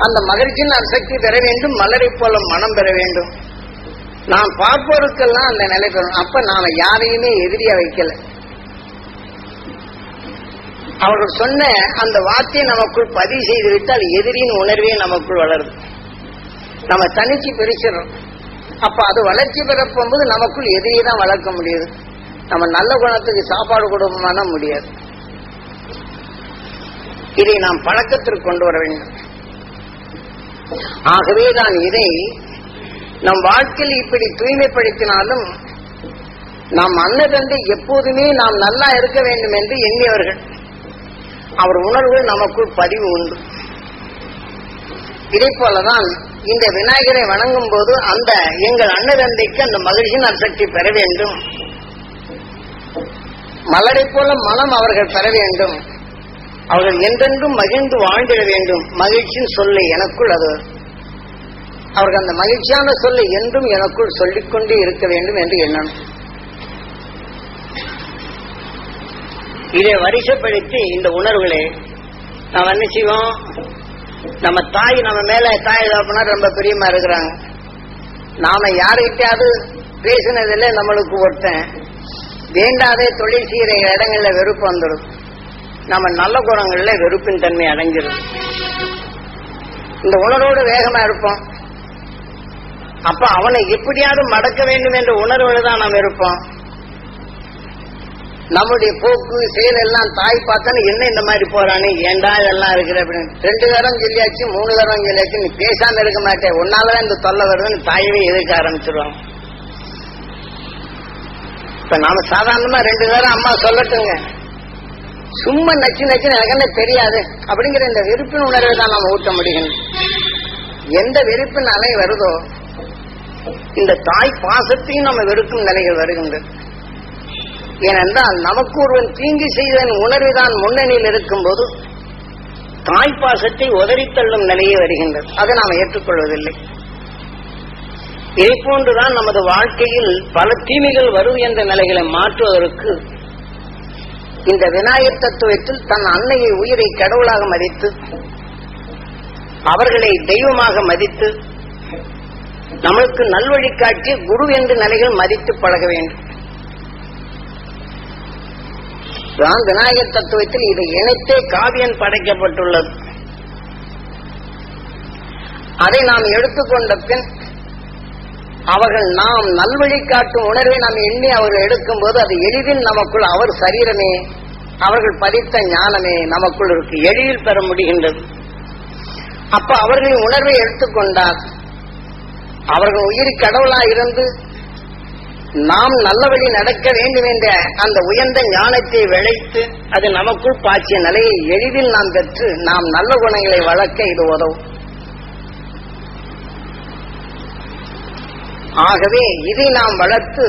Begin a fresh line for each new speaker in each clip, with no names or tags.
அந்த மகிழ்ச்சியின் அசக்தி பெற வேண்டும் மலரை போல மனம் பெற வேண்டும் நாம் பார்ப்போருக்கெல்லாம் அந்த நிலை பெறும் அப்ப நாம யாரையுமே எதிரியா வைக்கல அவர்கள் சொன்ன அந்த வார்த்தையை நமக்குள் பதிவு செய்து விட்டால் எதிரின் உணர்வே நமக்குள் வளருது நம்ம தனிச்சு பிரிச்சிடறோம் அப்ப அது வளர்ச்சி பெற போகும்போது நமக்குள் எதிரியை தான் வளர்க்க முடியுது நம்ம நல்ல குணத்துக்கு சாப்பாடு கொடுப்போம்னா முடியாது இதை நாம் பழக்கத்திற்கு கொண்டு வர வேண்டும் ஆகவே தான் இதை நம் வாழ்க்கையில் இப்படி தூய்மைப்படுத்தினாலும் நாம் அன்னதந்தை எப்போதுமே நாம் நல்லா இருக்க வேண்டும் என்று எண்ணியவர்கள் அவர் உணர்வுகள் நமக்குள் பதிவு உண்டு இதை போலதான் இந்த விநாயகரை வணங்கும் போது அந்த எங்கள் அன்னதந்தைக்கு அந்த மகிழ்ச்சியின் அசக்தி பெற வேண்டும் மலரை போல மனம் அவர்கள் பெற வேண்டும் அவர்கள் என்றென்றும் மகிழ்ந்து வாழ்ந்திட வேண்டும் மகிழ்ச்சியின் சொல்லை எனக்குள் அது அவர்கள் அந்த மகிழ்ச்சியான சொல்லை என்றும் எனக்குள் சொல்லிக்கொண்டே இருக்க வேண்டும் என்று எண்ணணும் இதை வரிசைப்படுத்தி இந்த உணர்வுகளை நாம் என்ன செய்வோம் நம்ம தாய் நம்ம மேல தாய் தகப்பனா ரொம்ப பிரியமா இருக்கிறாங்க நாம யாருக்கிட்டாவது பேசினதில்ல நம்மளுக்கு ஒருத்தன் வேண்டாதே தொழில் செய்கிற இடங்கள்ல வெறுப்பு வந்துடும் நம்ம நல்ல குணங்கள்ல வெறுப்பின் தன்மை அடைஞ்சிடும் இந்த உணர்வோடு வேகமா இருப்போம் அப்ப அவனை எப்படியாவது மடக்க வேண்டும் என்ற உணர்வுல தான் நாம் இருப்போம் நம்முடைய போக்கு செயல் எல்லாம் தாய் பார்த்தாலும் என்ன இந்த மாதிரி போறானே ஏண்டா இதெல்லாம் இருக்கிற அப்படின்னு ரெண்டு தரம் சொல்லியாச்சு மூணு தரம் சொல்லியாச்சு நீ பேசாம இருக்க மாட்டேன் ஒன்னாலதான் இந்த தொல்லை வருதுன்னு தாயவே எதிர்க்க ஆரம்பிச்சிருவாங்க இப்ப நாம சாதாரணமா ரெண்டு தரம் அம்மா சொல்லட்டுங்க சும்மா நச்சு நச்சு எனக்கு என்ன தெரியாது அப்படிங்கிற இந்த வெறுப்பின் உணர்வை தான் நாம் ஊட்ட முடியும் எந்த வெறுப்பின் அலை வருதோ இந்த தாய் பாசத்தையும் நம்ம வெறுக்கும் நிலைகள் வருகின்றது ஏனென்றால் நமக்கு ஒருவன் தீங்கு செய்தன் உணர்வுதான் முன்னணியில் இருக்கும் போது தாய் பாசத்தை உதறித்தள்ளும் நிலையே வருகின்றது அதை நாம் ஏற்றுக்கொள்வதில்லை இதை போன்றுதான் நமது வாழ்க்கையில் பல தீமைகள் வரும் என்ற நிலைகளை மாற்றுவதற்கு இந்த விநாயகர் தத்துவத்தில் தன் அன்னையை உயிரை கடவுளாக மதித்து அவர்களை தெய்வமாக மதித்து நம்மளுக்கு நல்வழி காட்டி குரு என்ற நிலைகள் மதித்து பழக வேண்டும் தான் விநாயகர் தத்துவத்தில் இதை இணைத்தே காவியன் படைக்கப்பட்டுள்ளது அதை நாம் எடுத்துக்கொண்ட பின் அவர்கள் நாம் நல்வழி காட்டும் உணர்வை நாம் எண்ணி அவர்கள் எடுக்கும் போது அது எளிதில் நமக்குள் அவர் சரீரமே அவர்கள் பதித்த ஞானமே நமக்குள் இருக்கு எளிதில் பெற முடிகின்றது அப்ப அவர்களின் உணர்வை எடுத்துக்கொண்டால் அவர்கள் உயிர் கடவுளா இருந்து நாம் நல்ல வழி நடக்க வேண்டும் என்ற அந்த உயர்ந்த ஞானத்தை விளைத்து அது நமக்குள் பாய்ச்சிய நிலையை எளிதில் நாம் பெற்று நாம் நல்ல குணங்களை வளர்க்க இது உதவும் ஆகவே இதை நாம் வளர்த்து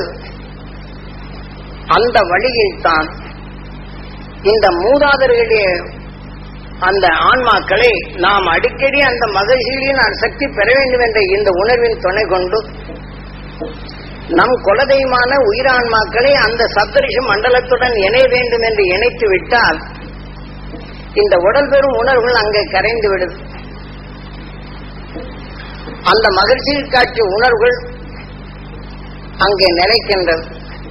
அந்த வழியில் தான் இந்த மூதாதர்களுடைய அந்த ஆன்மாக்களை நாம் அடிக்கடி அந்த மகிழ்ச்சியின் சக்தி பெற வேண்டும் என்ற இந்த உணர்வின் துணை கொண்டு நம் குலதெய்வமான உயிரான்மாக்களை அந்த சப்தரிஷி மண்டலத்துடன் இணைய வேண்டும் என்று இணைத்து விட்டால் இந்த உடல் பெறும் உணர்வுகள் அங்கே கரைந்து விடுது அந்த மகிழ்ச்சியில் காட்டிய உணர்வுகள் அங்கே நிலைக்கின்றது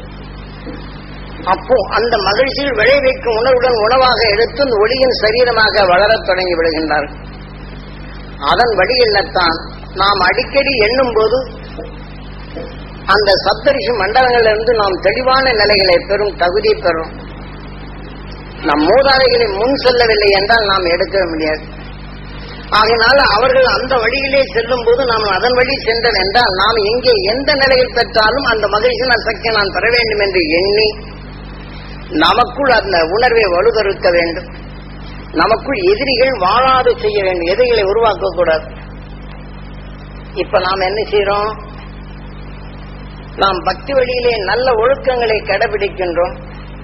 அப்போ அந்த மகிழ்ச்சியில் விளைவிக்கும் உணர்வுடன் உணவாக எடுத்து அந்த ஒளியின் சரீரமாக வளரத் தொடங்கி விடுகின்றார்கள் அதன் வழியில்தான் நாம் அடிக்கடி எண்ணும் போது அந்த சப்தரிஷி மண்டலங்களிலிருந்து நாம் தெளிவான நிலைகளை பெறும் தகுதி பெறும் நம் மூதாதைகளை முன் செல்லவில்லை என்றால் நாம் எடுக்க முடியாது ஆகினால அவர்கள் அந்த வழியிலே செல்லும் போது நாம் அதன் வழி சென்றல் என்றால் நாம் எங்கே எந்த நிலையில் பெற்றாலும் அந்த மகிழ்ச்சியின் சக்தியை நான் பெற வேண்டும் என்று எண்ணி நமக்குள் அந்த உணர்வை வலுதறுக்க வேண்டும் நமக்குள் எதிரிகள் வாழாது செய்ய வேண்டும் எதிரிகளை உருவாக்க கூடாது இப்ப நாம் என்ன செய்யறோம் நாம் பக்தி வழியிலே நல்ல ஒழுக்கங்களை கடைபிடிக்கின்றோம்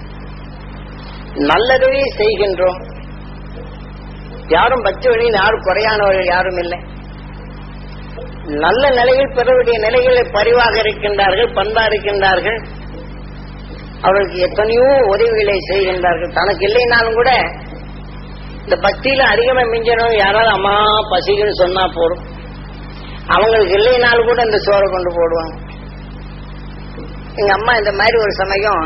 நல்லதவே செய்கின்றோம் யாரும் பக்தி வழியில் யாரும் குறையானவர்கள் யாரும் இல்லை நல்ல நிலையில் பெறக்கூடிய நிலைகளை பரிவாக இருக்கின்றார்கள் பண்பா இருக்கின்றார்கள் அவர்களுக்கு எத்தனையோ உதவிகளை செய்கின்றார்கள் தனக்கு இல்லைனாலும் கூட இந்த பக்தியில அதிகமா மிஞ்சணும் யாராவது அம்மா பசிக்குன்னு சொன்னா போதும் அவங்களுக்கு இல்லைனாலும் கூட இந்த சோறை கொண்டு போடுவாங்க எங்க அம்மா இந்த மாதிரி ஒரு சமயம்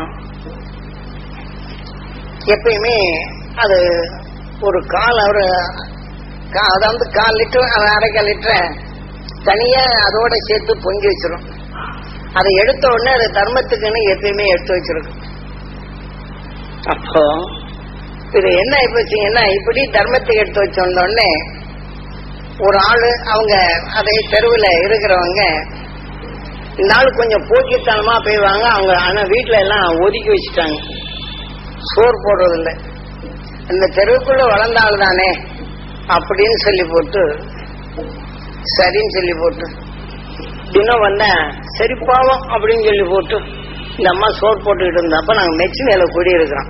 எப்பயுமே அது ஒரு கால் ஒரு கா- அதாவது கால் லிட்டர் அரைக்கால் லிட்டர் தனியா அதோட சேர்த்து பொங்கி வச்சிரும் அதை எடுத்த உடனே அது தர்மத்துக்குன்னு எப்பயுமே எடுத்து வச்சிருக்கும் அப்போ இது என்ன ஆயிப்போச்சுங்கன்னா இப்படி தர்மத்துக்கு எடுத்து வச்ச உடனே ஒரு ஆளு அவங்க அதை தெருவில் இருக்கிறவங்க இந்த ஆள் கொஞ்சம் போக்கித்தனமா போய்வாங்க அவங்க ஆனா வீட்டுல எல்லாம் ஒதுக்கி வச்சுட்டாங்க சோறு போடுறது இல்ல இந்த தெருவுக்குள்ள வளர்ந்த ஆள் தானே அப்படின்னு சொல்லி போட்டு சரின்னு சொல்லி போட்டு தினம் வந்த சரி பாவம் அப்படின்னு சொல்லி போட்டு இந்த அம்மா சோறு போட்டுக்கிட்டு இருந்தப்ப நாங்க மெச்சு மேல குடியிருக்கிறோம்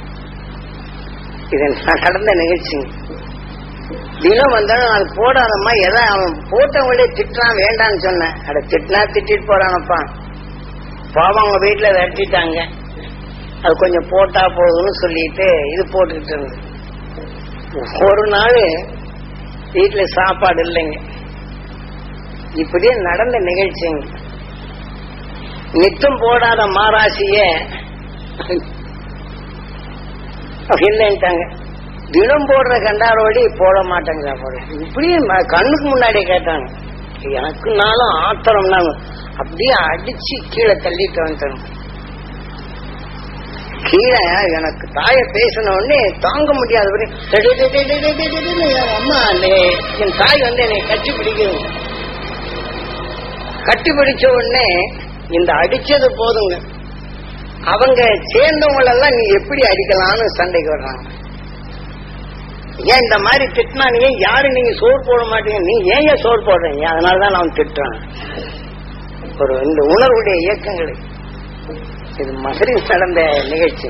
இது நடந்த நிகழ்ச்சிங்க தினம் வந்தாலும் அது போடாதம்மா எதை அவன் போட்டவங்களே திட்டுறான் வேண்டான்னு சொன்னேன் அட திட்டினா திட்டிட்டு போறானப்பா பாவம் அவங்க வீட்டுல விரட்டிட்டாங்க அது கொஞ்சம் போட்டா போதும்னு சொல்லிட்டு இது போட்டுக்கிட்டு இருந்தது ஒரு நாள் வீட்டுல சாப்பாடு இல்லைங்க இப்படியே நடந்த நிகழ்ச்சிங்க நித்தம் போடாத மாராசிய இல்லைன்ட்டாங்க தினம் போடுற கண்டாரோடி போட மாட்டேங்க போட இப்படியே ம- கண்ணுக்கு முன்னாடி கேட்டாங்க எனக்குனாலும் ஆத்திரம்னாங்க அப்படியே அடிச்சு கீழே தள்ளிட்டு வந்துட்டாங்க கீழே எனக்கு தாய பேசின உடனே தாங்க முடியாதபடி டே, டே, டே, டே, டே, டே, டே, டே, டேன்னு என் அம்மா என்னை- என் தாய் வந்து என்னை கட்டி பிடிக்குது கட்டி பிடிச்ச உடனே இந்த அடிச்சது போதுங்க அவங்க சேர்ந்தவங்களெல்லாம் நீ எப்படி அடிக்கலாம்னு சண்டைக்கு வர்றாங்க ஏன் இந்த மாதிரி திட்டினா நீ ஏன் யாரு நீங்க சோறு போட மாட்டீங்க நீ ஏன் ஏன் சோறு போடுறீங்க அதனாலதான் நான் திட்டுறேன் ஒரு இந்த உணர்வுடைய இயக்கங்களை இது மதுரை நடந்த நிகழ்ச்சி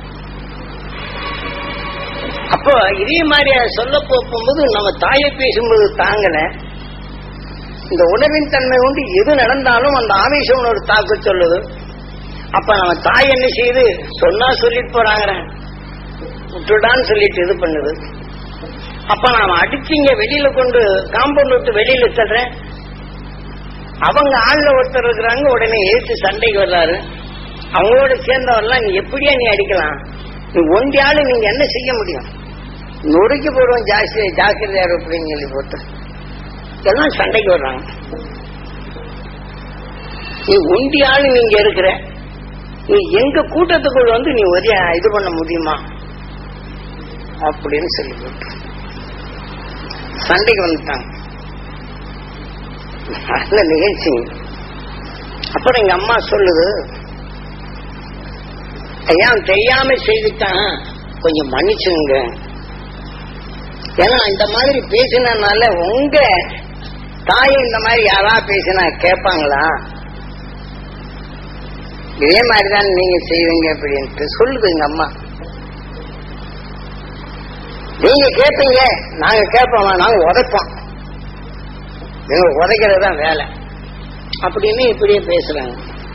அப்போ இதே மாதிரி சொல்ல போகும்போது நம்ம தாயை பேசும்போது தாங்கல இந்த உணர்வின் தன்மை உண்டு எது நடந்தாலும் அந்த ஆவேசம் உணர்வு தாக்க சொல்லுது அப்ப நம்ம தாய் என்ன செய்யுது சொன்னா சொல்லிட்டு போறாங்க விட்டுடான்னு சொல்லிட்டு இது பண்ணுது அப்ப நாம அடிச்சிங்க வெளியில கொண்டு காம்பவுண்ட் விட்டு வெளியில தர்றேன் அவங்க ஆள்ல ஒருத்தர் இருக்கிறாங்க உடனே ஏத்து சண்டைக்கு வர்றாரு அவங்களோட சேர்ந்தவரெல்லாம் நீ எப்படியா நீ அடிக்கலாம் நீ ஒண்டி ஆளு நீங்க என்ன செய்ய முடியும் நொறுக்கி போடுவோம் ஜாஸ்தி ஜாக்கிரதையா இருப்பீங்க சொல்லி போட்டு எல்லாம் சண்டைக்கு வர்றாங்க நீ ஒண்டி ஆளு நீங்க இருக்கிற நீ எங்க கூட்டத்துக்குள் வந்து நீ ஒரே இது பண்ண முடியுமா அப்படின்னு சொல்லி போட்டு சண்டைக்கு வந்துட்டாங்க நல்ல நிகழ்ச்சி அப்புறம் எங்க அம்மா சொல்லுது ஐயா தெரியாம செய்துட்டான் கொஞ்சம் மன்னிச்சுங்க ஏன்னா இந்த மாதிரி பேசினனால உங்க தாயை இந்த மாதிரி யாரா பேசினா கேட்பாங்களா இதே மாதிரிதான் நீங்க செய்வீங்க அப்படின்ட்டு சொல்லுது எங்க அம்மா நீங்க கேட்பீங்க நாங்க கேட்போமா நாங்க உதைப்போம் நீங்க உதைக்கிறது தான் வேலை அப்படின்னு இப்படியே பேசுறாங்க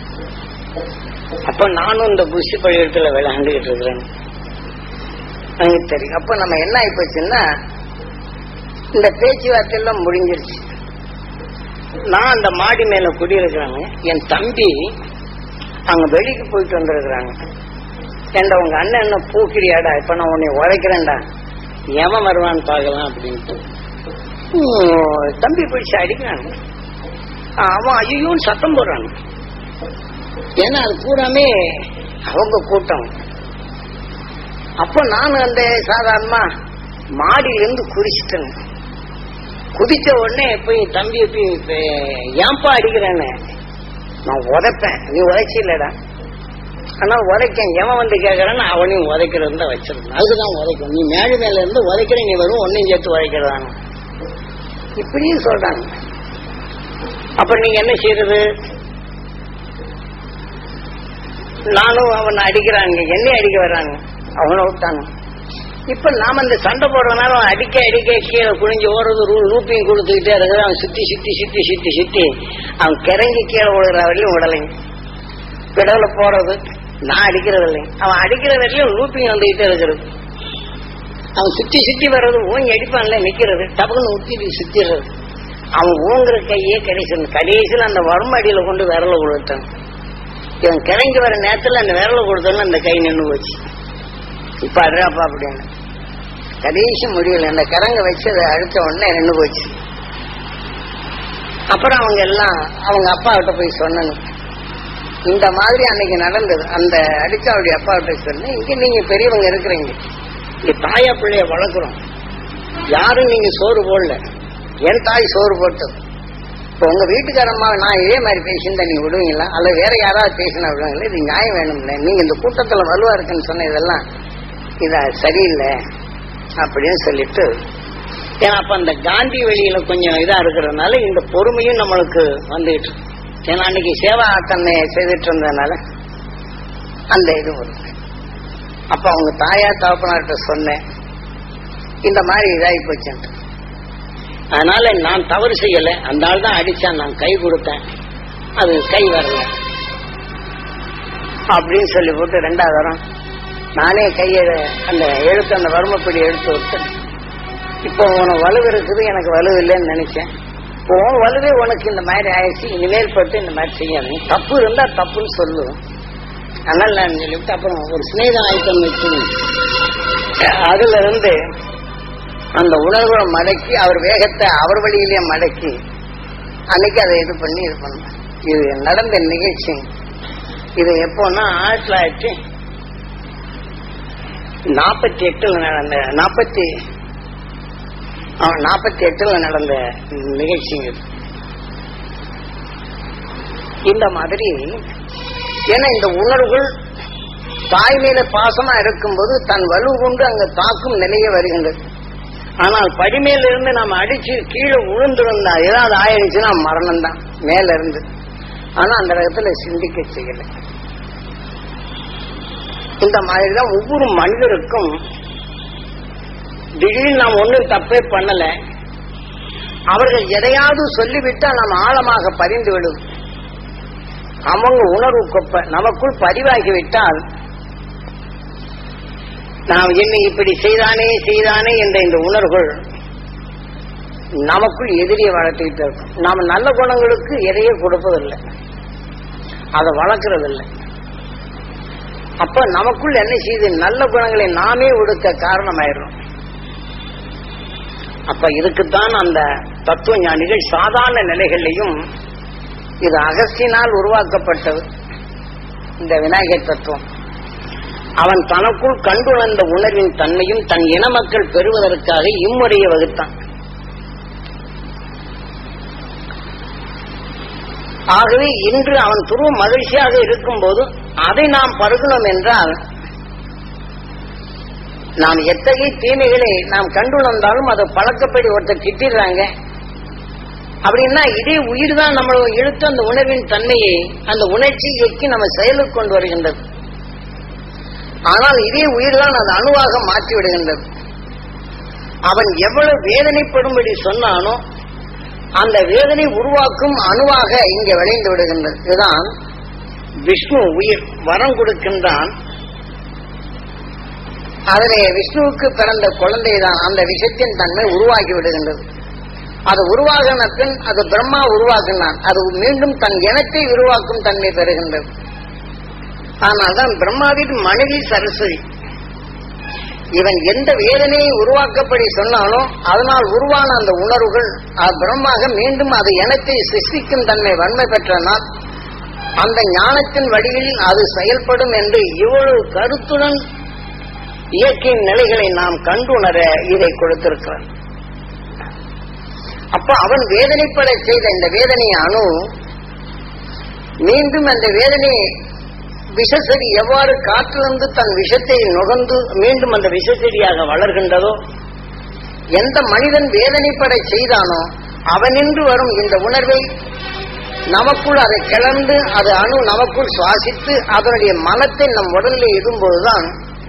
அப்ப நானும் இந்த புஷி பள்ளியிடத்துல விளையாண்டுகிட்டு இருக்கிறேன் எனக்கு தெரியும் அப்ப நம்ம என்ன ஆயிப்போச்சுன்னா இந்த பேச்சுவார்த்தை எல்லாம் முடிஞ்சிருச்சு நான் அந்த மாடி மேல குடியிருக்கிறாங்க என் தம்பி அங்க வெளிக்கு போயிட்டு வந்திருக்கிறாங்க ஏண்டா உங்க அண்ணன் என்ன பூக்கிறியாடா இப்ப நான் உன்னை உழைக்கிறேன்டா எவன் வருவான்னு பார்க்கலாம் அப்படின்ட்டு உம், தம்பி பிடிச்சு அடிக்கிறாங்க அவன் ஐயோன்னு சத்தம் போடுறாங்க ஏன்னா அது பூராமே அவங்க கூட்டம் அப்ப நான் அந்த சாதாரணமா மாடியிலிருந்து குறிச்சிட்டேன் குதிச்ச உடனே போய் தம்பியை போய் இப்ப ஏன்பா அடிக்கிறேன்னு நான் உதைப்பேன் நீ உதைச்சி இல்லடா ஆனா உதைக்க எவன் வந்து கேட்கறான்னு அவனையும் உதைக்கிறது தான் வச்சிருந்தான் அதுக்குதான் உதைக்கும் நீ மேடு மேல இருந்து உதைக்கிற நீ வரும் ஒன்னையும் சேர்த்து உதைக்கிறதாங்க இப்படியும் சொல்றாங்க அப்ப நீங்க என்ன செய்யறது நானும் அவனை அடிக்கிறாங்க என்னை அடிக்க வர்றாங்க அவனை விட்டாங்க இப்ப நாம இந்த சண்டை போடுறதுனால அவன் அடிக்க அடிக்க கீழே குனிஞ்சு ஓடுறது ரூ லூப்பையும் கொடுத்துக்கிட்டே இருக்குது அவன் சுத்தி சுத்தி சுத்தி சுத்தி சுத்தி அவன் கிறங்கி கீழே விழுகிற வரையிலும் விடலைங்க பிடவுல போறது நான் அடிக்கிறது இல்லைங்க அவன் அடிக்கிற வரையிலும் லூப்பிங் வந்துகிட்டே இருக்கிறது அவன் சுத்தி சுத்தி வர்றது ஓங்கி அடிப்பான்ல நிக்கிறது டபக்குன்னு ஊத்திட்டு சுத்திடுறது அவன் ஓங்குற கையே கடைசி கடைசியில் அந்த வறுமை அடியில கொண்டு விரல கொடுத்தான் இவன் கிறங்கி வர நேரத்துல அந்த விரல கொடுத்தோன்னு அந்த கை நின்று போச்சு இப்ப அட்ராப்பா அப்படின்னு கடைசி முடியல அந்த கரங்க வச்சு அதை அழுத்த உடனே நின்று போச்சு அப்புறம் அவங்க எல்லாம் அவங்க அப்பா கிட்ட போய் சொன்னணும் இந்த மாதிரி அன்னைக்கு நடந்தது அந்த அடிச்சாவுடைய அப்பா கிட்ட சொன்னேன் இங்க நீங்க பெரியவங்க இருக்கிறீங்க இங்க தாயா பிள்ளைய வளர்க்குறோம் யாரும் நீங்க சோறு போடல என் தாய் சோறு போட்டது இப்போ உங்க வீட்டுக்காரம்மா நான் இதே மாதிரி பேசியிருந்தா நீங்க விடுவீங்களா அல்ல வேற யாராவது பேசினா விடுவாங்களா இது நியாயம் வேணும்ல நீங்க இந்த கூட்டத்துல வலுவா இருக்குன்னு சொன்ன இதெல்லாம் இதா சரியில்லை அப்படின்னு சொல்லிட்டு ஏன்னா அப்ப அந்த காந்தி வெளியில கொஞ்சம் இதா இருக்கிறதுனால இந்த பொறுமையும் நம்மளுக்கு வந்துகிட்டு இருக்கு. ஏன்னா அன்னைக்கு சேவா தன்னை செய்துட்டு இருந்ததுனால அந்த இது வரும் அப்ப அவங்க தாயா தகப்பனார்கிட்ட சொன்னேன் இந்த மாதிரி இதாகி போச்சுன்ட்டு அதனால நான் தவறு செய்யல அந்த ஆள் தான் அடிச்சான் நான் கை கொடுத்தேன் அது கை வரல அப்படின்னு சொல்லி போட்டு ரெண்டாவது தரம் நானே கையை அந்த எழுத்து அந்த வறுமைப்படி எடுத்து விட்டு இப்போ உனக்கு வலு இருக்குது எனக்கு வலு இல்லைன்னு நினைச்சேன் இப்போ உன் வலுவே உனக்கு இந்த மாதிரி ஆயிடுச்சு இனிமேல் பட்டு இந்த மாதிரி செய்யாதீங்க தப்பு இருந்தா தப்புன்னு சொல்லு அதனால நான் சொல்லிவிட்டு அப்புறம் ஒரு சிநேகம் ஆயிட்டம் வச்சு அதுல இருந்து அந்த உணர்வுகளை மடக்கி அவர் வேகத்தை அவர் வழியிலேயே மடக்கி அன்னைக்கு அதை இது பண்ணி இது பண்ண இது நடந்த நிகழ்ச்சி இது எப்போன்னா ஆயிரத்தி தொள்ளாயிரத்தி நாற்பத்தி எட்டுல நடந்த நாற்பத்தி நாற்பத்தி எட்டுல நடந்த நிகழ்ச்சிங்க இது. இந்த மாதிரி ஏன்னா இந்த உணர்வுகள் தாய் மேல பாசமா இருக்கும்போது தன் வலு கொண்டு அங்க தாக்கும் நிலையே வருகின்றது ஆனால் படிமேல இருந்து நம்ம அடிச்சு கீழே விழுந்திருந்தா ஏதாவது ஆயிடுச்சுன்னா மரணம் தான் மேல இருந்து ஆனா அந்த இடத்துல சிந்திக்க செய்யல இந்த மாதிரிதான் ஒவ்வொரு மனிதருக்கும் திடீர்னு நாம் ஒண்ணும் தப்பே பண்ணல அவர்கள் எதையாவது சொல்லிவிட்டா நாம் ஆழமாக பதிந்து விடும் அவங்க உணர்வு கொப்ப நமக்குள் பதிவாகி விட்டால் நாம் என்ன இப்படி செய்தானே செய்தானே என்ற இந்த உணர்வுகள் நமக்குள் எதிரியை வளர்த்துக்கிட்டு இருக்கும் நாம நல்ல குணங்களுக்கு எதையே கொடுப்பதில்லை அதை வளர்க்கறதில்லை அப்ப நமக்குள் என்ன செய்யுது நல்ல குணங்களை நாமே ஒடுக்க காரணமாயிடும் அப்ப இதுக்குத்தான் அந்த தத்துவ ஞானிகள் சாதாரண நிலைகளிலையும் இது அகஸ்தினால் உருவாக்கப்பட்டது இந்த விநாயகர் தத்துவம் அவன் தனக்குள் கண்டுணர்ந்த உணர்வின் தன்மையும் தன் இன மக்கள் பெறுவதற்காக இம்முறையை வகுத்தான் ஆகவே இன்று அவன் துருவ மகிழ்ச்சியாக இருக்கும்போது அதை நாம் பருகணும் என்றால் நாம் எத்தகைய தீமைகளை நாம் கண்டுணர்ந்தாலும் அதை பழக்கப்படி ஒருத்தர் திட்டிடுறாங்க அப்படின்னா இதே உயிர் தான் நம்ம இழுத்து அந்த உணர்வின் தன்மையை அந்த உணர்ச்சி இயக்கி நம்ம செயலுக்கு கொண்டு வருகின்றது ஆனால் இதே உயிர் தான் அது அணுவாக மாற்றி விடுகின்றது அவன் எவ்வளவு வேதனைப்படும்படி சொன்னானோ அந்த வேதனை உருவாக்கும் அணுவாக இங்கே விளைந்து விடுகின்றது இதுதான் விஷ்ணு உயிர் வரம் கொடுக்கின்றான் அதிலே விஷ்ணுவுக்கு பிறந்த குழந்தை தான் அந்த விஷத்தின் தன்மை உருவாகி விடுகின்றது அது உருவாகின பின் அது பிரம்மா உருவாக்கினான் அது மீண்டும் தன் இனத்தை உருவாக்கும் தன்மை பெறுகின்றது ஆனால் தான் பிரம்மாவின் மனைவி சரஸ்வதி இவன் எந்த வேதனையை உருவாக்கப்படி சொன்னானோ அதனால் உருவான அந்த உணர்வுகள் அது பிரம்மாக மீண்டும் அது இனத்தை சிருஷ்டிக்கும் தன்மை வன்மை பெற்றனால் அந்த ஞானத்தின் வழியில் அது செயல்படும் என்று இவ்வளவு கருத்துடன் இயற்கையின் நிலைகளை நாம் கண்டுணர இதை கொடுத்திருக்கிறான் அப்ப அவன் வேதனைப்பட செய்த இந்த வேதனை அணு மீண்டும் அந்த வேதனை விஷசெடி எவ்வாறு காற்றிலிருந்து தன் விஷத்தை நுகர்ந்து மீண்டும் அந்த விஷசெடியாக வளர்கின்றதோ எந்த மனிதன் வேதனைப்பட செய்தானோ அவனின்று வரும் இந்த உணர்வை நமக்குள் அதை கிளர்ந்து அது அணு நமக்குள் சுவாசித்து அதனுடைய மனத்தை நம் உடலில் இடும்போதுதான்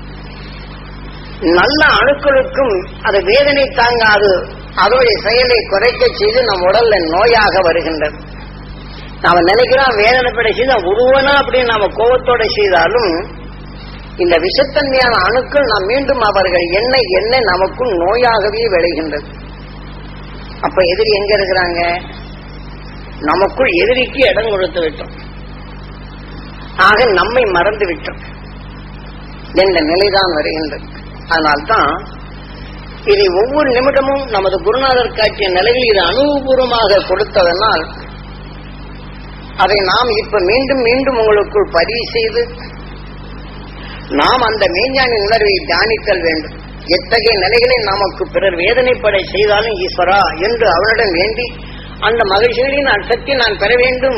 நல்ல அணுக்களுக்கும் அது வேதனை தாங்காது அதனுடைய செயலை குறைக்க செய்து நம் உடல்ல நோயாக வருகின்றது நாம நினைக்கிறோம் வேதனை பட செய்தா உருவனா அப்படின்னு நாம கோபத்தோட செய்தாலும் இந்த விஷத்தன்மையான அணுக்கள் நாம் மீண்டும் அவர்கள் என்ன என்ன நமக்குள் நோயாகவே விளைகின்றது அப்ப எதிரி எங்க இருக்கிறாங்க நமக்குள் எதிரிக்கு இடம் கொடுத்து விட்டோம் ஆக நம்மை மறந்து விட்டோம் என்ற நிலைதான் வருகின்றது அதனால்தான் இதை ஒவ்வொரு நிமிடமும் நமது குருநாதர் காட்டிய நிலையில் இது அனுபவபூர்வமாக கொடுத்ததனால் அதை நாம் இப்ப மீண்டும் மீண்டும் உங்களுக்குள் பதிவு செய்து நாம் அந்த மெய்ஞானி உணர்வை தியானித்தல் வேண்டும் எத்தகைய நிலைகளை நமக்கு பிறர் வேதனைப்படை செய்தாலும் ஈஸ்வரா என்று அவனிடம் வேண்டி அந்த மகிழ்ச்சிகளின் அர்த்தத்தை நான் பெற வேண்டும்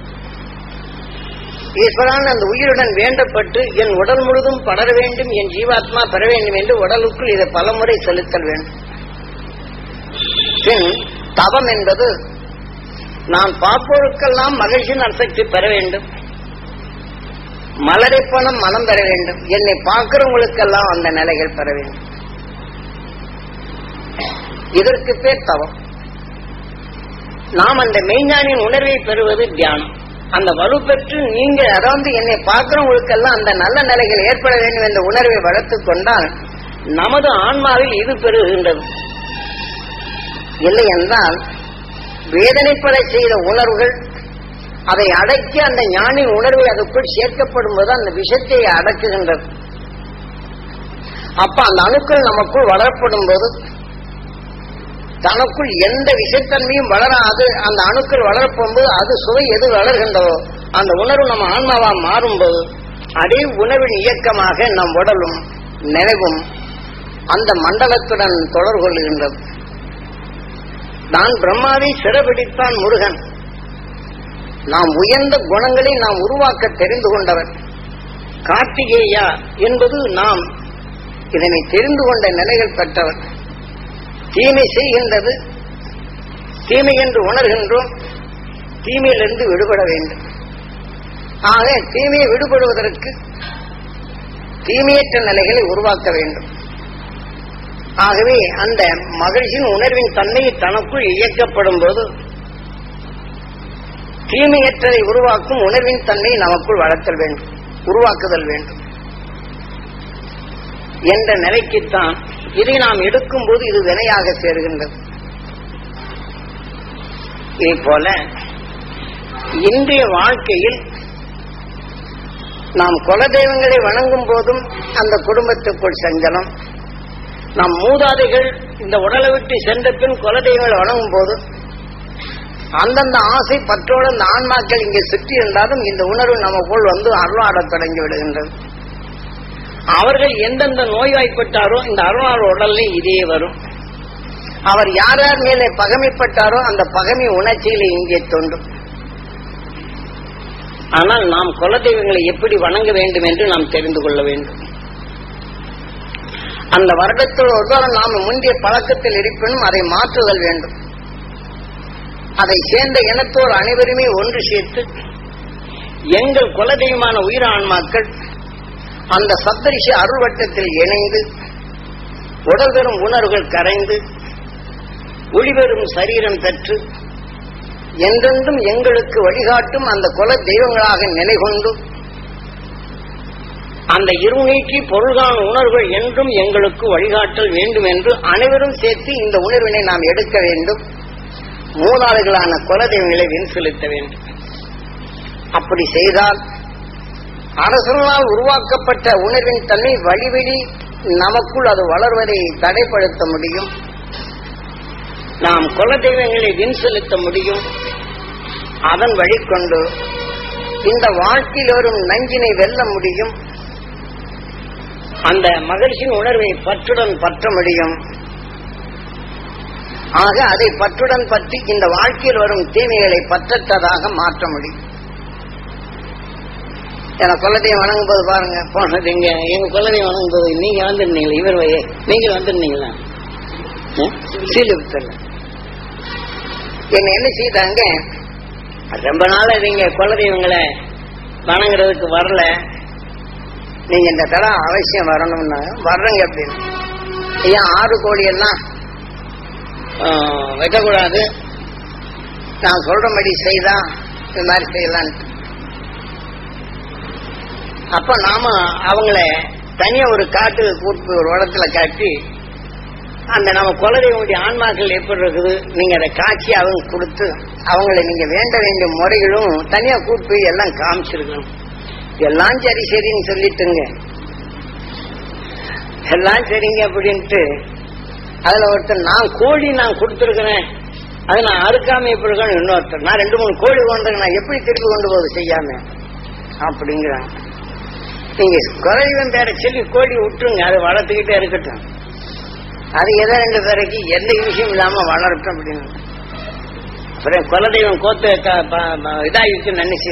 ஈஸ்வரான் அந்த உயிருடன் வேண்டப்பட்டு என் உடல் முழுதும் படர வேண்டும் என் ஜீவாத்மா பெற வேண்டும் என்று உடலுக்குள் இதை பலமுறை செலுத்தல் வேண்டும் பின் தவம் என்பது நான் பார்ப்போருக்கெல்லாம் மகிழ்ச்சியின் அர்த்தத்தை பெற வேண்டும் மலரை பணம் மனம் பெற வேண்டும் என்னை பார்க்கிறவங்களுக்கெல்லாம் அந்த நிலைகள் பெற வேண்டும் இதற்கு பேர் தவம் நாம் அந்த மெய்ஞானியின் உணர்வை பெறுவது தியானம் அந்த வலு பெற்று நீங்க அதாவது என்னை பார்க்கிறவங்களுக்கெல்லாம் அந்த நல்ல நிலைகள் ஏற்பட வேண்டும் என்ற உணர்வை வளர்த்துக் கொண்டால் நமது ஆன்மாவில் இது பெறுகின்றது இல்லை என்றால் வேதனைப்பட செய்த உணர்வுகள் அதை அடக்கி அந்த ஞானின் உணர்வை அதுக்குள் சேர்க்கப்படும் போது அந்த விஷத்தை அடக்குகின்றது அப்ப அந்த அணுக்கள் நமக்குள் வளரப்படும் போது தனக்குள் எந்த விஷத்தன்மையும் வளராது அந்த அணுக்கள் வளரப்போகும்போது அது சுவை எது வளர்கின்றதோ அந்த உணர்வு நம்ம ஆன்மாவா மாறும்போது அதே உணவின் இயக்கமாக நம் உடலும் நினைவும் அந்த மண்டலத்துடன் தொடர்பு கொள்கின்றது நான் பிரம்மாவை சிறபிடித்தான் முருகன் நாம் உயர்ந்த குணங்களை நாம் உருவாக்க தெரிந்து கொண்டவர் கார்த்திகேயா என்பது நாம் இதனை தெரிந்து கொண்ட நிலைகள் பெற்றவர் தீமை செய்கின்றது தீமை என்று உணர்கின்றோம் தீமையிலிருந்து விடுபட வேண்டும் ஆக தீமையை விடுபடுவதற்கு தீமையற்ற நிலைகளை உருவாக்க வேண்டும் ஆகவே அந்த மகிழ்ச்சியின் உணர்வின் தன்மை தனக்குள் இயக்கப்படும் போது தீமையற்றதை உருவாக்கும் உணர்வின் தன்மை நமக்குள் வளர்த்தல் வேண்டும் உருவாக்குதல் வேண்டும் என்ற நிலைக்குத்தான் இதை நாம் எடுக்கும் போது இது வினையாக சேர்கின்றது இதே போல இன்றைய வாழ்க்கையில் நாம் குலதெய்வங்களை வணங்கும் போதும் அந்த குடும்பத்துக்குள் சஞ்சலம் நம் மூதாதைகள் இந்த உடலை விட்டு சென்ற பின் குலதெய்வங்களை வணங்கும் போது அந்தந்த ஆசை பற்றோடு அந்த ஆன்மாக்கள் இங்கே சுற்றி இருந்தாலும் இந்த உணர்வு நமக்குள் வந்து அருளாடத் தொடங்கி விடுகின்றது அவர்கள் எந்தெந்த நோய்வாய்ப்பட்டாரோ இந்த அருளாள உடல்ல இதே வரும் அவர் யார் யார் மேலே பகமைப்பட்டாரோ அந்த பகமை உணர்ச்சியில இங்கே தோன்றும் ஆனால் நாம் குலதெய்வங்களை எப்படி வணங்க வேண்டும் என்று நாம் தெரிந்து கொள்ள வேண்டும் அந்த வருடத்தில் ஒரு நாம் முந்தைய பழக்கத்தில் இருப்பினும் அதை மாற்றுதல் வேண்டும் அதை சேர்ந்த இனத்தோர் அனைவருமே ஒன்று சேர்த்து எங்கள் குலதெய்வமான உயிரான்மாக்கள் அந்த சப்தரிஷி அருள்வட்டத்தில் இணைந்து உடல் பெறும் உணர்வுகள் கரைந்து ஒளிபெறும் சரீரம் பெற்று என்றென்றும் எங்களுக்கு வழிகாட்டும் அந்த குல தெய்வங்களாக நிலை கொண்டு அந்த இருநீக்கி பொருள்கான உணர்வுகள் என்றும் எங்களுக்கு வழிகாட்டல் வேண்டும் என்று அனைவரும் சேர்த்து இந்த உணர்வினை நாம் எடுக்க வேண்டும் மூலாளர்களான குலதெய்வங்களை வின் செலுத்த வேண்டும் அப்படி செய்தால் அரசர்களால் உருவாக்கப்பட்ட உணர்வின் தன்மை வழிவழி நமக்குள் அது வளர்வதை தடைப்படுத்த முடியும் நாம் குலதெய்வங்களை வின் செலுத்த முடியும் அதன் வழி கொண்டு இந்த வாழ்க்கையில் வரும் நஞ்சினை வெல்ல முடியும் அந்த மகிழ்ச்சியின் உணர்வை பற்றுடன் பற்ற முடியும் ஆக அதை பற்றுடன் பற்றி இந்த வாழ்க்கையில் வரும் தீமைகளை பற்றற்றதாக மாற்ற முடியும் என குலத்தையும் வணங்கும் போது பாருங்க போனது இங்க எங்க குலத்தையும் வணங்கும் போது நீங்க வந்துருந்தீங்களா இவர் வய நீங்க வந்துருந்தீங்களா சீலிபுத்தர்ல என்ன என்ன செய்தாங்க ரொம்ப நாள் நீங்க குலதெய்வங்களை வணங்குறதுக்கு வரல நீங்க இந்த தடம் அவசியம் வரணும்னா வர்றங்க அப்படின்னு ஏன் ஆறு கோடி எல்லாம் ஆஹ், வெட்டக்கூடாது நான் சொல்றபடி செய்தா இது மாதிரி செய்யலான்ட்டு அப்ப நாம அவங்கள தனியா ஒரு காட்டு கூட்டு ஒரு இடத்துல காட்டி அந்த நம்ம குலதெய்வனுடைய ஆன்மாக்கள் எப்படி இருக்குது நீங்க அதை காட்சி அவங்க கொடுத்து அவங்கள நீங்க வேண்ட வேண்டிய முறைகளும் தனியா கூட்டு போய் எல்லாம் காமிச்சிருக்கணும் எல்லாம் சரி சரின்னு சொல்லிட்டுங்க எல்லாம் சரிங்க அப்படின்ட்டு அதுல ஒருத்தர் நான் கோழி நான் கொடுத்துருக்கிறேன் அது நான் அறுக்காம எப்படி இருக்கணும் இன்னொருத்தர் நான் ரெண்டு மூணு கோழி கொண்டு நான் எப்படி திருப்பி கொண்டு போகுது செய்யாம அப்படிங்கிறாங்க நீங்க குறைவன் பேரை சொல்லி கோழி விட்டுருங்க அது வளர்த்துக்கிட்டே இருக்கட்டும் அது எதை ரெண்டு பேருக்கு எந்த விஷயம் இல்லாம வளரட்டும் அப்படின்னு அப்புறம் குலதெய்வம் கோத்து க- ப- ப- இதாகிட்டு நினைச்சு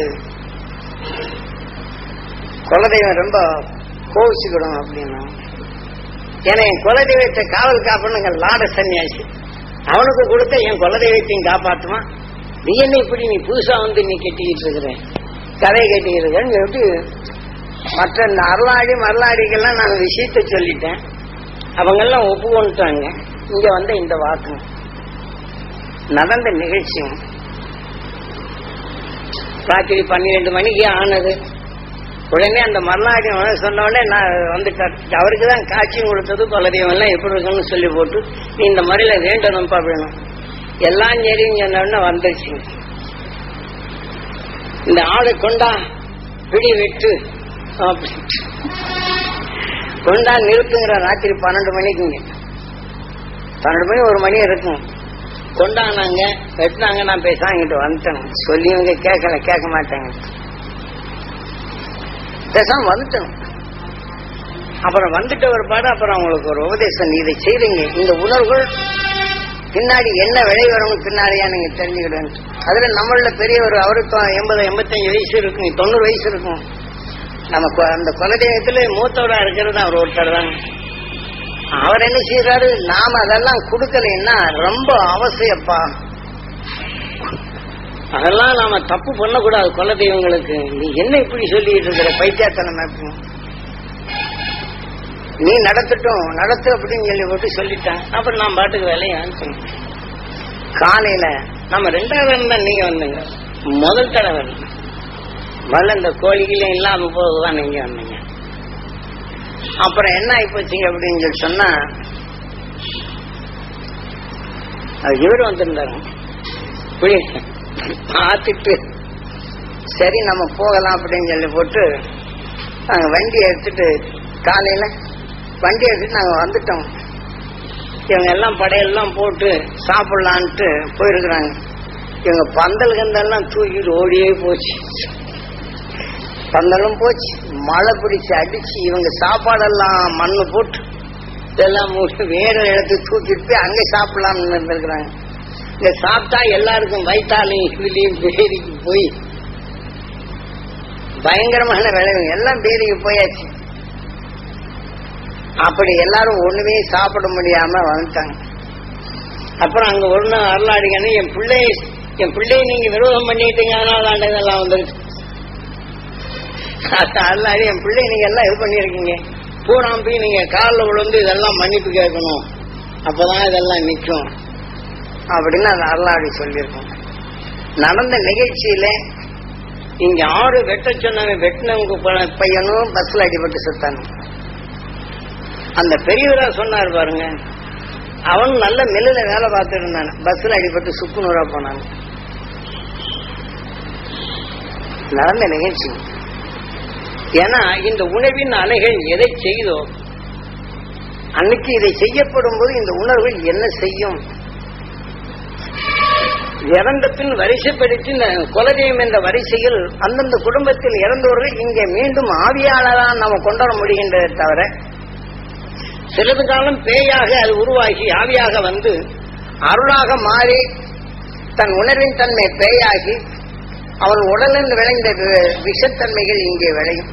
குலதெய்வம் ரொம்ப கோவிச்சுக்கிடும் அப்படின்னா ஏன்னா என் குலதெய்வத்தை காவல் காப்பணுங்க லாட சன்னியாசி அவனுக்கு கொடுத்த என் குலதெய்வத்தையும் காப்பாற்றுவான் நீ என்ன இப்படி நீ புதுசா வந்து நீ கட்டிக்கிட்டு இருக்கிற கதையை கட்டிக்கிட்டு இருக்கேன்னு சொல்லிட்டு மற்ற இந்த அருளாடி மருளாடிக்கெல்லாம் நான் விஷயத்த சொல்லிட்டேன் அவங்கெல்லாம் ஒப்புக்கொண்டுட்டாங்க இங்க வந்த இந்த வாக்கு நடந்த நிகழ்ச்சியும் ராத்திரி பன்னிரெண்டு மணிக்கு ஆனது உடனே அந்த மறுநாடி சொன்ன உடனே நான் வந்துட்டார் அவருக்கு தான் காட்சியும் கொடுத்தது குலதெய்வம் எல்லாம் எப்படி இருக்குன்னு சொல்லி போட்டு நீ இந்த முறையில வேண்டணும்ப்பா வேணும் எல்லாம் சரின்னு சொன்ன உடனே வந்துருச்சு இந்த ஆளை கொண்டா பிடி விட்டு அப்படின்ட்டு. கொண்டா நிறுத்துங்கிற ராத்திரி பன்னெண்டு மணிக்குங்க பன்னெண்டு மணி ஒரு மணி இருக்கும் கொண்டாங்க வெட்டினாங்க நான் பேசாம இங்கிட்டு வந்துட்டேன் சொல்லி இவங்க கேட்கல கேட்க மாட்டாங்க பேசாம வந்துட்டேன் அப்புறம் வந்துட்ட ஒரு பாடு அப்புறம் அவங்களுக்கு ஒரு உபதேசம் நீ இதை செய்றீங்க இந்த உணர்வுகள் பின்னாடி என்ன விளை வரும்னு பின்னாடியா நீங்க தெரிஞ்சுக்கிடுவேன் அதுல நம்மள பெரிய ஒரு அவருக்கு எண்பது எண்பத்தஞ்சு வயசு இருக்கும் தொண்ணூறு வயசு இருக்கும் நம்ம கொ- அந்த குலதெய்வத்துல மூத்தவரா இருக்கிறது அவர் ஒருத்தர் தான் அவர் என்ன செய்யறாரு நாம அதெல்லாம் கொடுக்கலைன்னா ரொம்ப அவசியப்பா அதெல்லாம் நாம தப்பு பண்ணக்கூடாது குலதெய்வங்களுக்கு நீ என்ன இப்படி சொல்லிட்டு இருக்கிற பைத்தியத்தனம் இருக்கும் நீ நடத்தட்டும் நடத்து அப்படின்னு சொல்லி போட்டு சொல்லிட்டான் அப்புறம் நான் பாட்டுக்கு வேலையான்னு சொன்னேன் காலையில நம்ம ரெண்டாவது தான் நீங்க வந்தீங்க முதல் தடவை முதல்ல இந்த கோழிகளும் இல்லாம போதுதான் நீங்க வந்தீங்க அப்புறம் என்ன ஆயிப்போச்சுங்க அப்படின்னு சொல்லி சொன்னா அது இவர் வந்திருந்தாரு இப்படி பார்த்துட்டு சரி நம்ம போகலாம் அப்படின்னு சொல்லி போட்டு நாங்க வண்டி எடுத்துட்டு காலையில வண்டி எடுத்துட்டு நாங்க வந்துட்டோம் இவங்க எல்லாம் படையெல்லாம் போட்டு சாப்பிடலான்ட்டு போயிருக்கிறாங்க இவங்க பந்தல் கந்தெல்லாம் தூக்கிட்டு ஓடியே போச்சு பந்தலும் போச்சு மழை பிடிச்சு அடிச்சு இவங்க சாப்பாடெல்லாம் மண்ணு போட்டு இதெல்லாம் மூட்டு வேற இடத்துக்கு தூக்கிட்டு போய் அங்கே சாப்பிடலாம்னு இருந்திருக்கிறாங்க இங்க சாப்பிட்டா எல்லாருக்கும் வயிற்றாலையும் இதுலயும் பேரிக்கு போய் பயங்கரமான விளைவு எல்லாம் பேரிக்கு போயாச்சு அப்படி எல்லாரும் ஒண்ணுமே சாப்பிட முடியாம வந்துட்டாங்க அப்புறம் அங்க ஒண்ணு அருளாடிக்கணும் என் பிள்ளை என் பிள்ளையை நீங்க விரோதம் பண்ணிட்டீங்க அதனால தான் இதெல்லாம் வந்துருச்சு அருளாடி என் பிள்ளை நீங்க எல்லாம் இது பண்ணிருக்கீங்க பூராம் போய் நீங்க காலில் விழுந்து இதெல்லாம் மன்னிப்பு கேட்கணும் அப்பதான் இதெல்லாம் நிக்கும் அப்படின்னு அந்த அருளாடி சொல்லியிருக்கோம் நடந்த நிகழ்ச்சியில இங்க ஆறு வெட்ட சொன்னவன் வெட்டினவங்க ப- பையனும் பஸ்ல அடிபட்டு செத்தானும் அந்த பெரியவரா சொன்னார் பாருங்க அவன் நல்ல மில்லுல வேலை பார்த்துட்டு இருந்தான் பஸ்ல அடிபட்டு சுக்குநூறா போனான் நடந்த நிகழ்ச்சி ஏன்னா இந்த உணவின் அலைகள் எதை செய்தோ அன்னைக்கு இதை செய்யப்படும் போது இந்த உணர்வுகள் என்ன செய்யும் இறந்த பின் வரிசைப்படுத்தி இந்த குலதெய்வம் என்ற வரிசையில் அந்தந்த குடும்பத்தில் இறந்தவர்கள் இங்கே மீண்டும் ஆவியாளராக நம்ம கொண்டாட முடிகின்றதை தவிர சிறிது காலம் பேயாக அது உருவாகி ஆவியாக வந்து அருளாக மாறி தன் உணர்வின் தன்மை பேயாகி அவன் உடலில் விளைந்த வி- விஷத்தன்மைகள் இங்கே விளையும்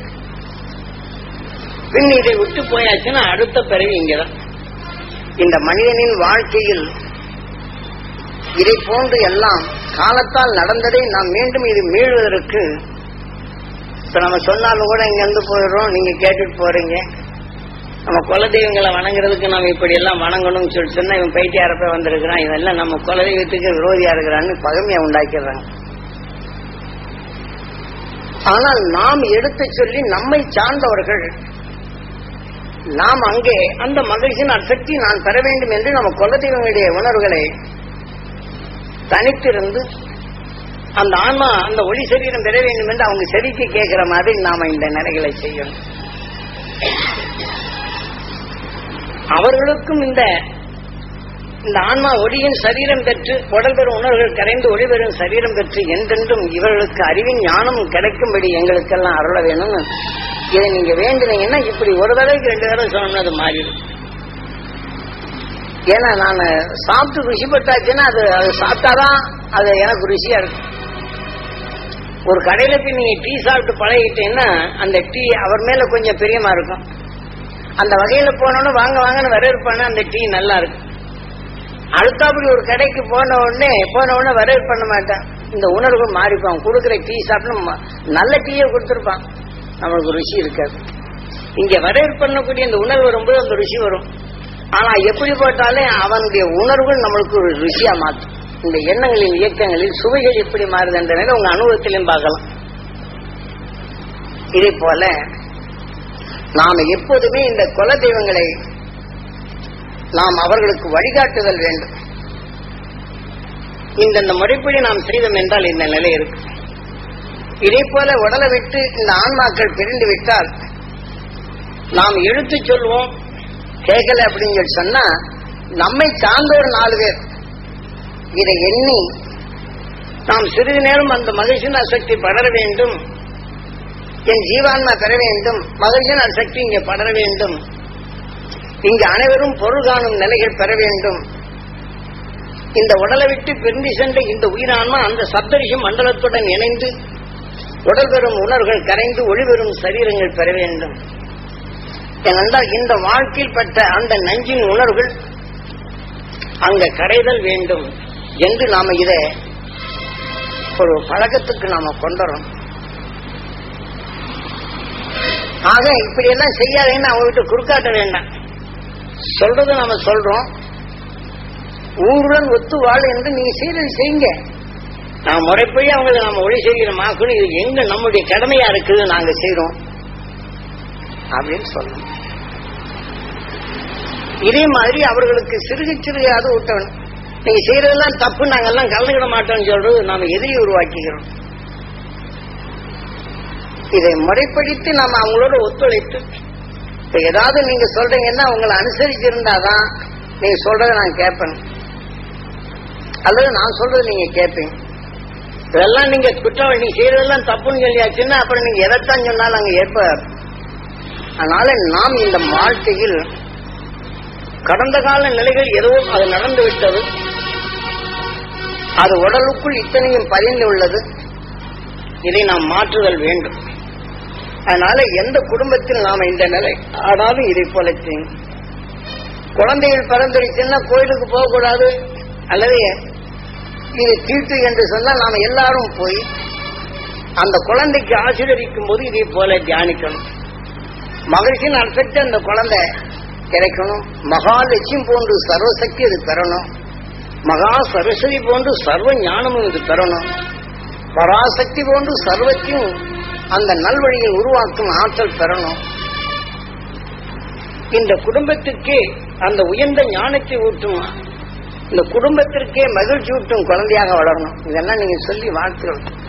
பின் இதை விட்டு போயாச்சுன்னா அடுத்த பிறவி இங்கதான் இந்த மனிதனின் வாழ்க்கையில் இதை போன்று எல்லாம் காலத்தால் நடந்ததை நாம் மீண்டும் இது மீள்வதற்கு இப்ப நம்ம சொன்னாலும் கூட இங்க இருந்து போயிடுறோம் நீங்க கேட்டுட்டு போறீங்க நம்ம குலதெய்வங்களை வணங்குறதுக்கு நம்ம இப்படி எல்லாம் வணங்கணும்னு சொல்லிட்டு சொன்னா இவன் பைத்தியாரப்ப வந்திருக்கிறான் இவெல்லாம் நம்ம குலதெய்வத்துக்கு விரோதியா இருக்கிறான்னு பகமையா உண்டாக்கிடுறாங்க ஆனால் நாம் எடுத்து சொல்லி நம்மை சார்ந்தவர்கள் நாம் அங்கே அந்த மகிழ்ச்சியின் அசக்தி நான் பெற வேண்டும் என்று நம்ம குலதெய்வங்களுடைய உணர்வுகளை தனித்திருந்து அந்த ஆன்மா அந்த ஒளி சரீரம் பெற வேண்டும் என்று அவங்க செவிக்கு கேட்கிற மாதிரி நாம இந்த நிலைகளை செய்யணும் அவர்களுக்கும் இந்த இந்த ஆன்மா ஒளியின் சரீரம் பெற்று உடல் பெறும் உணர்வுகள் கரைந்து ஒளி பெறும் சரீரம் பெற்று என்றென்றும் இவர்களுக்கு அறிவின் ஞானம் கிடைக்கும்படி எங்களுக்கெல்லாம் அருள வேணும்னு இதை நீங்க வேண்டினீங்கன்னா இப்படி ஒரு தடவைக்கு ரெண்டு தடவை சொன்னோம்னா அது மாறிடும் ஏன்னா நான் சாப்பிட்டு ருசிப்பட்டாச்சுன்னா அது அது சாப்பிட்டாதான் அது எனக்கு ருசியா இருக்கும் ஒரு கடையில போய் நீங்க டீ சாப்பிட்டு பழகிட்டீங்கன்னா அந்த டீ அவர் மேல கொஞ்சம் பிரியமா இருக்கும் அந்த வகையில போனோன்னு வாங்க வாங்கன்னு வரவேற்பான அந்த டீ நல்லா இருக்கும் அடுத்தாப்படி ஒரு கடைக்கு போன உடனே போன உடனே வரவேற்பு பண்ண மாட்டான் இந்த உணர்வு மாறிப்பான் கொடுக்குற டீ சாப்பிட்டு நல்ல டீயை கொடுத்துருப்பான் நம்மளுக்கு ருசி இருக்காது இங்க வரவேற்பு பண்ணக்கூடிய இந்த உணர்வு வரும்போது அந்த ருசி வரும் ஆனா எப்படி போட்டாலும் அவனுடைய உணர்வுகள் நம்மளுக்கு ஒரு ருசியா மாற்றும் இந்த எண்ணங்களின் இயக்கங்களில் சுவைகள் எப்படி மாறுதுன்றதை உங்க அனுபவத்திலும் பார்க்கலாம் இதே போல நாம எப்போதுமே இந்த குல தெய்வங்களை நாம் அவர்களுக்கு வழிகாட்டுதல் வேண்டும் இந்தந்த முறைப்படி நாம் செய்தோம் என்றால் இந்த நிலை இருக்கு இதே போல உடலை விட்டு இந்த ஆன்மாக்கள் பிரிந்து விட்டால் நாம் எடுத்து சொல்வோம் கேட்கல அப்படின்னு சொல்லி சொன்னா நம்மை சார்ந்த ஒரு நாலு பேர் இதை எண்ணி நாம் சிறிது நேரம் அந்த மகிழ்ச்சியின் அசக்தி படர வேண்டும் என் ஜீவான்மா பெற வேண்டும் மகிழ்ச்சியின் அசக்தி இங்கே படர வேண்டும் இங்கு அனைவரும் பொருள் காணும் நிலைகள் பெற வேண்டும் இந்த உடலை விட்டு பிரிந்து சென்ற இந்த உயிரான்மா அந்த சப்தரிஷி மண்டலத்துடன் இணைந்து உடல் பெறும் உணர்வுகள் கரைந்து ஒளிபெறும் சரீரங்கள் பெற வேண்டும் ஏனென்றால் இந்த வாழ்க்கையில் பட்ட அந்த நஞ்சின் உணர்வுகள் அங்க கரைதல் வேண்டும் என்று நாம இத ஒரு பழக்கத்துக்கு நாம கொண்டுறோம் ஆக இப்படி எல்லாம் செய்யாதேன்னு அவங்ககிட்ட குறுக்காட்ட வேண்டாம் சொல்றது நாம சொல்றோம் ஊருடன் ஒத்து வாழ் என்று நீங்க செய்யறது செய்யுங்க நான் முறைப்படி அவங்களுக்கு நம்ம ஒளி செய்கிறோமாக்கணும் இது எங்க நம்முடைய கடமையா இருக்குது நாங்க செய்யறோம் அப்படின்னு சொல்லணும் இதே மாதிரி அவர்களுக்கு சிறுக சிறுகையாவது ஊட்டணும் நீங்க செய்யறதெல்லாம் தப்பு நாங்கெல்லாம் கலந்துக்கிட மாட்டோம்னு சொல்றது நாம எதிரி உருவாக்கிக்கிறோம் இதை முறைப்படுத்தி நாம அவங்களோட ஒத்துழைத்து இப்ப ஏதாவது நீங்க சொல்றீங்கன்னா உங்களை அனுசரிச்சிருந்தாதான் நீங்க சொல்றதை நான் கேட்பேன் அல்லது நான் சொல்றது நீங்க கேட்பீங்க இதெல்லாம் நீங்க குற்றம் நீங்க செய்யறதெல்லாம் தப்புன்னு சொல்லியாச்சுன்னா அப்புறம் நீங்க எதைத்தான் சொன்னாலும் அங்க ஏற்ப அதனால நாம் இந்த வாழ்க்கையில் கடந்த கால நிலைகள் எதுவும் அது நடந்து விட்டது அது உடலுக்குள் இத்தனையும் பதிந்து உள்ளது இதை நாம் மாற்றுதல் வேண்டும் அதனால எந்த குடும்பத்தில் நாம இந்த நிலை ஆனாலும் இதை போல செய்யும் குழந்தைகள் பிறந்துருச்சுன்னா கோயிலுக்கு போகக்கூடாது அல்லது இது தீட்டு என்று சொன்னால் நாம எல்லாரும் போய் அந்த குழந்தைக்கு ஆசீர்வதிக்கும் போது இதே போல தியானிக்கணும் மகிழ்ச்சியின் அர்த்தத்தை அந்த குழந்தை கிடைக்கணும் மகாலட்சுமி போன்று சர்வசக்தி இது பெறணும் மகா சரஸ்வதி போன்று சர்வ ஞானமும் இது பெறணும் பராசக்தி போன்று சர்வத்தையும் அந்த நல்வழியை உருவாக்கும் ஆற்றல் பெறணும் இந்த குடும்பத்திற்கே அந்த உயர்ந்த ஞானத்தை ஊட்டும் இந்த குடும்பத்திற்கே மகிழ்ச்சி ஊட்டும் குழந்தையாக வளரணும் இதெல்லாம் நீங்க சொல்லி வாழ்த்துக்கணும்